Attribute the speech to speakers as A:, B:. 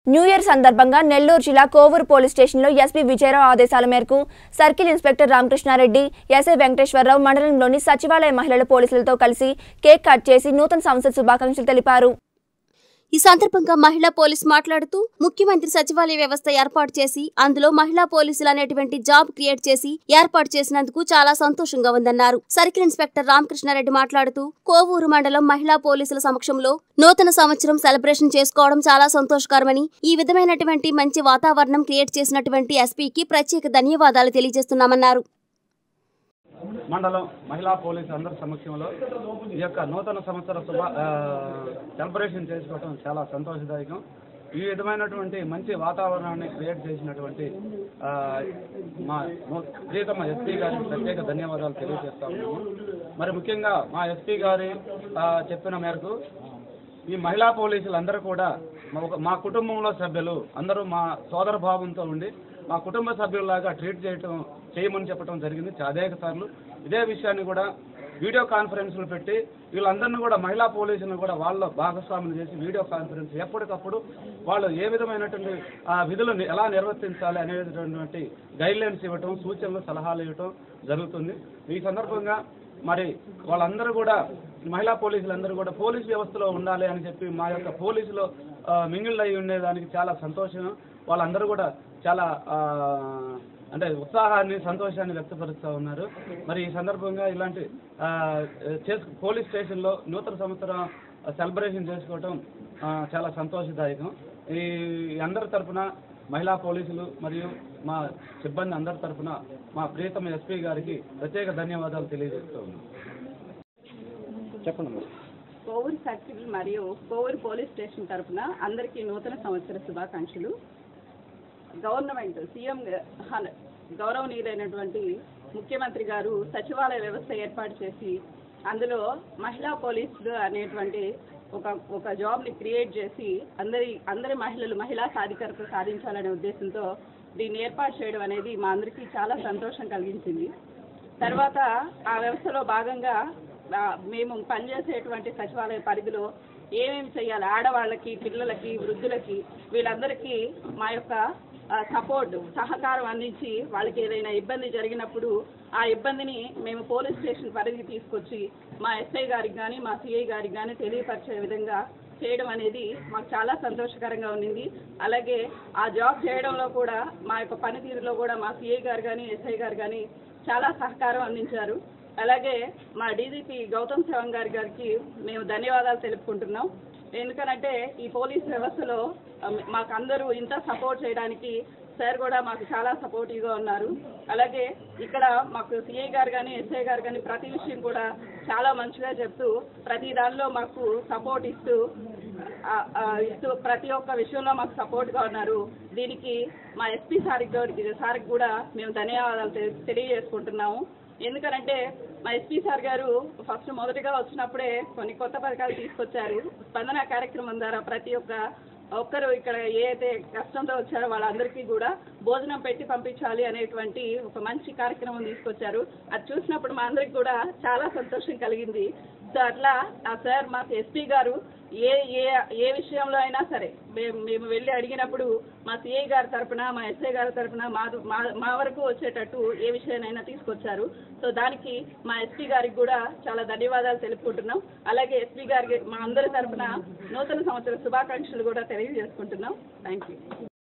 A: New year సందర్భంగా నెల్లూరు జిల్లా Kovur police స్టేషన్లో ఎస్పీ విజయరావు ఆదేశాల మేరకు circle inspector Ramakrishnareddy SI Venkateswararao మండలంలోని సచివాలయ మహిళల పోలీసులతో కలిసి కేక్ కట్ చేసి నూతన సంవత్సర శుభాకాంక్షలు తెలిపారు
B: ఈ సందర్భంగా మహిళా పోలీస్ మాట్లాడుతూ ముఖ్యమంత్రి సచివాలయ వ్యవస్థ ఏర్పాటు చేసి అందులో మహిళా పోలీసులు అనేటువంటి జాబ్ క్రియేట్ చేసి ఏర్పాటు చేసినందుకు చాలా సంతోషంగా ఉందన్నారు సర్కిల్ ఇన్స్పెక్టర్ రామకృష్ణారెడ్డి మాట్లాడుతూ కోవూరు మండలం మహిళా పోలీసుల సమక్షంలో నూతన సంవత్సరం సెలబ్రేషన్ చేసుకోవడం చాలా సంతోషకరమని ఈ విధమైనటువంటి మంచి వాతావరణం క్రియేట్ చేసినటువంటి ఎస్పీకి ప్రత్యేక ధన్యవాదాలు తెలియజేస్తున్నామన్నారు
C: మండలం మహిళా పోలీసు అందరి సమక్షంలో ఈ యొక్క నూతన సంవత్సర శుభ ఆ, సెలబ్రేషన్ చేసుకోవడం చాలా సంతోషదాయకం ఈ విధమైనటువంటి మంచి వాతావరణాన్ని క్రియేట్ చేసినటువంటి ఆ, మా ము- ప్రియతమ ఎస్పీ గారికి ప్రత్యేక ధన్యవాదాలు తెలియజేస్తా ఉన్నాము మరి ముఖ్యంగా మా ఎస్పీ గారి ఆ, చెప్పిన మేరకు ఈ మహిళా పోలీసులందరూ కూడా మా ఒక- మా కుటుంబంలో సభ్యులు అందరూ మా సోదర భావంతో ఉండి మా కుటుంబ సభ్యుల్లాగా ట్రీట్ చేయటం చేయమని చెప్పడం జరిగింది అనేక సార్లు ఇదే విషయాన్ని కూడా వీడియో కాన్ఫరెన్స్లు పెట్టి వీళ్ళందరినీ కూడా మహిళా పోలీసులను కూడా వాళ్ళ భాగస్వాములు చేసి వీడియో కాన్ఫరెన్స్ ఎప్పటికప్పుడు వాళ్ళు ఏ విధమైనటువంటి ఆ విధులను ఎలా నిర్వర్తించాలి అనేటటువంటి గైడ్లైన్స్ ఇవ్వటం సూచనలు సలహాలు ఇవ్వటం జరుగుతుంది ఈ సందర్భంగా మరి వాళ్ళందరూ కూడా మహిళా పోలీసులందరూ కూడా పోలీస్ వ్యవస్థలో ఉండాలి అని చెప్పి మా యొక్క పోలీసులో మింగిల్ అయి ఉండేదానికి చాలా సంతోషం వాళ్ళందరూ కూడా చాలా ఆ, అంటే ఉత్సాహాన్ని సంతోషాన్ని వ్యక్తపరుస్తూ ఉన్నారు మరి ఈ సందర్భంగా ఇలాంటి ఆ, చేసు పోలీస్ స్టేషన్లో నూతన సంవత్సరం సెలబ్రేషన్ చేసుకోవటం ఆ, చాలా సంతోషదాయకం ఈ అందరి తరపున మహిళా పోలీసులు మరియు మా సిబ్బంది అందరి తరపున మా ప్రియతమ ఎస్పీ గారికి ప్రత్యేక ధన్యవాదాలు తెలియజేస్తూ ఉన్నాం చెప్పండి మేడం.
D: కోవూరు సర్కిల్ మరియు కోవూరు పోలీస్ స్టేషన్ తరఫున అందరికీ నూతన సంవత్సర శుభాకాంక్షలు గవర్నమెంట్ సీఎం హన- గౌరవనీయులైనటువంటి ముఖ్యమంత్రి గారు సచివాలయ వ్యవస్థ ఏర్పాటు చేసి అందులో మహిళా పోలీసులు అనేటువంటి ఒక ఒక జాబ్ని క్రియేట్ చేసి అందరి అందరి మహిళలు మహిళా సాధికారత సాధించాలనే ఉద్దేశంతో దీన్ని ఏర్పాటు చేయడం అనేది మా అందరికీ చాలా సంతోషం కలిగించింది తర్వాత ఆ వ్యవస్థలో భాగంగా ఆ, మేము పనిచేసేటువంటి సచివాలయ పరిధిలో ఏమేమి చేయాలి ఆడవాళ్ళకి పిల్లలకి వృద్ధులకి వీళ్ళందరికీ మా యొక్క సపోర్ట్ సహకారం అందించి వాళ్ళకి ఏదైనా ఇబ్బంది జరిగినప్పుడు ఆ ఇబ్బందిని మేము పోలీస్ స్టేషన్ పరిధికి తీసుకొచ్చి మా ఎస్ఐ గారికి కానీ మా సిఐ గారికి కానీ తెలియపరిచే విధంగా చేయడం అనేది మాకు చాలా సంతోషకరంగా ఉన్నింది అలాగే ఆ జాబ్ చేయడంలో కూడా మా యొక్క పనితీరులో కూడా మా సిఐ గారు కానీ ఎస్ఐ గారు కానీ చాలా సహకారం అందించారు అలాగే మా డీజీపీ గౌతమ్ శవం గారి గారికి మేము ధన్యవాదాలు తెలుపుకుంటున్నాం ఎందుకనంటే ఈ పోలీస్ వ్యవస్థలో ఆ, మాకు అందరూ ఇంత సపోర్ట్ చేయడానికి సార్ కూడా మాకు చాలా సపోర్టివ్గా ఉన్నారు అలాగే ఇక్కడ మాకు సిఐ గారు కానీ ఎస్ఐ గారు కానీ ప్రతి విషయం కూడా చాలా మంచిగా చెప్తూ ప్రతి దానిలో మాకు సపోర్ట్ ఇస్తూ ఆ, ఆ, ఇస్తూ ప్రతి ఒక్క విషయంలో మాకు సపోర్ట్గా ఉన్నారు దీనికి మా ఎస్పీ సార్కి గారికి సార్కి కూడా మేము ధన్యవాదాలు తె- తెలియజేసుకుంటున్నాము ఎందుకనంటే మా ఎస్పీ సార్ గారు ఫస్ట్ మొదటిగా వచ్చినప్పుడే కొన్ని కొత్త పథకాలు తీసుకొచ్చారు స్పందన కార్యక్రమం ద్వారా ప్రతి ఒక్క ఒక్కరు ఇక్కడ ఏ అయితే కష్టంతో వచ్చారో వాళ్ళందరికీ కూడా భోజనం పెట్టి పంపించాలి అనేటువంటి ఒక మంచి కార్యక్రమం తీసుకొచ్చారు అది చూసినప్పుడు మా అందరికి కూడా చాలా సంతోషం కలిగింది సో అట్లా ఆ సార్ మాకు ఎస్పీ గారు ఏ ఏ ఏ విషయంలో అయినా సరే మేము మేము వెళ్ళి అడిగినప్పుడు మా సిఐ గారి తరపున మా ఎస్ఐ గారి తరపున మా మా మా వరకు వచ్చేటట్టు ఏ విషయాన్నైనా తీసుకొచ్చారు సో దానికి మా ఎస్పీ గారికి కూడా చాలా ధన్యవాదాలు తెలుపుకుంటున్నాం అలాగే ఎస్పీ గారికి మా అందరి తరపున నూతన సంవత్సర శుభాకాంక్షలు కూడా తెలియజేసుకుంటున్నాం థ్యాంక్ యూ